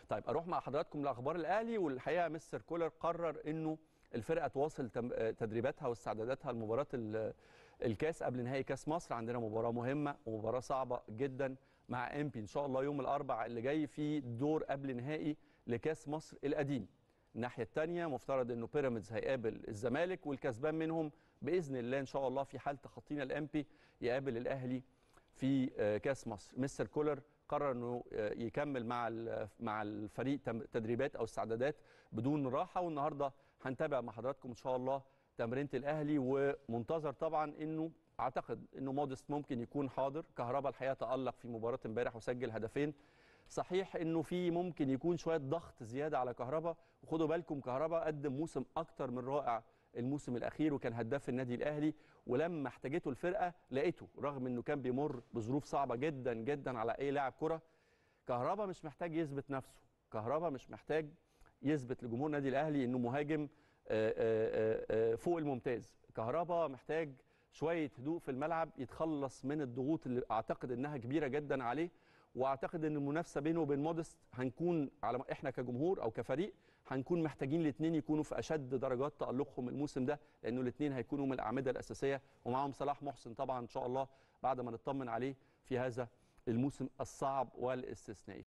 طيب اروح مع حضراتكم لاخبار الاهلي والحقيقه مستر كولر قرر انه الفرقه تواصل تم- تدريباتها واستعداداتها لمباراه ال- الكاس قبل نهائي كاس مصر عندنا مباراه مهمه ومباراه صعبه جدا مع امبي ان شاء الله يوم الاربعاء اللي جاي في دور قبل نهائي لكاس مصر القديم الناحيه الثانيه مفترض انه بيراميدز هيقابل الزمالك والكسبان منهم باذن الله ان شاء الله في حال تخطينا الامبي يقابل الاهلي في آه، كاس مصر مستر كولر قرر انه آه، يكمل مع ال- مع الفريق تم- تدريبات او استعدادات بدون راحه والنهارده هنتابع مع حضراتكم ان شاء الله تمرينه الاهلي ومنتظر طبعا انه اعتقد انه مودست ممكن يكون حاضر كهربا الحقيقه تالق في مباراه امبارح وسجل هدفين صحيح انه في ممكن يكون شويه ضغط زياده على كهربا وخدوا بالكم كهربا قدم موسم اكتر من رائع الموسم الاخير وكان هداف النادي الاهلي ولما احتاجته الفرقه لقيته رغم انه كان بيمر بظروف صعبه جدا جدا على اي لاعب كره كهربا مش محتاج يثبت نفسه كهربا مش محتاج يثبت لجمهور النادي الاهلي انه مهاجم آه، آه، آه، فوق الممتاز كهربا محتاج شويه هدوء في الملعب يتخلص من الضغوط اللي اعتقد انها كبيره جدا عليه واعتقد ان المنافسه بينه وبين مودست هنكون على احنا كجمهور او كفريق هنكون محتاجين الاثنين يكونوا في اشد درجات تالقهم الموسم ده لانه الاثنين هيكونوا من الاعمده الاساسيه ومعاهم صلاح محسن طبعا ان شاء الله بعد ما نطمن عليه في هذا الموسم الصعب والاستثنائي